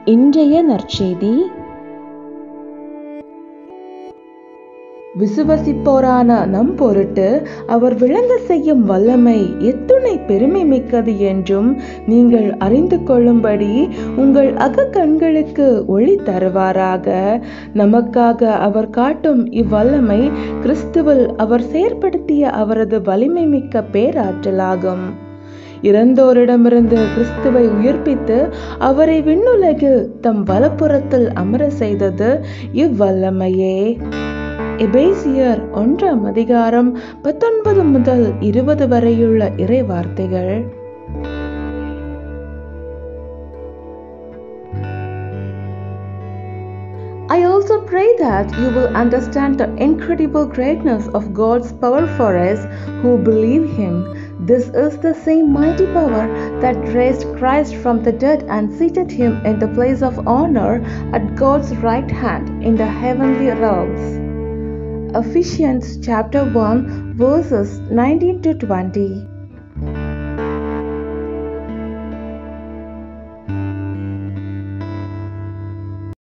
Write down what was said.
இன்றைய நற்செய்தி விசுவசிப்போரான நம் பொருட்டு அவர் விளங்க செய்யும் வல்லமை எத்துணை பெருமை மிக்கது என்றும் நீங்கள் அறிந்து கொள்ளும்படி உங்கள் அக கண்களுக்கு ஒளி தருவாராக நமக்காக அவர் காட்டும் இவ்வல்லமை கிறிஸ்துவில் அவர் செயற்படுத்திய அவரது வலிமை மிக்க பேராற்றலாகும் இறந்தோரிடமிருந்து கிறிஸ்துவை உயிர்ப்பித்து அவரை விண்ணுலகில் தம் வலப்புறத்தில் அமர செய்தது இவ்வல்லமையே எபேசியர் ஒன்றாம் அதிகாரம் பத்தொன்பது முதல் இருபது வரையுள்ள இறை வார்த்தைகள் I also pray that you will understand the incredible greatness of God's power for us who believe Him. This is the same mighty power that raised Christ from the dead and seated Him in the place of honor at God's right hand in the heavenly realms. Ephesians chapter 1 verses 19 to 20.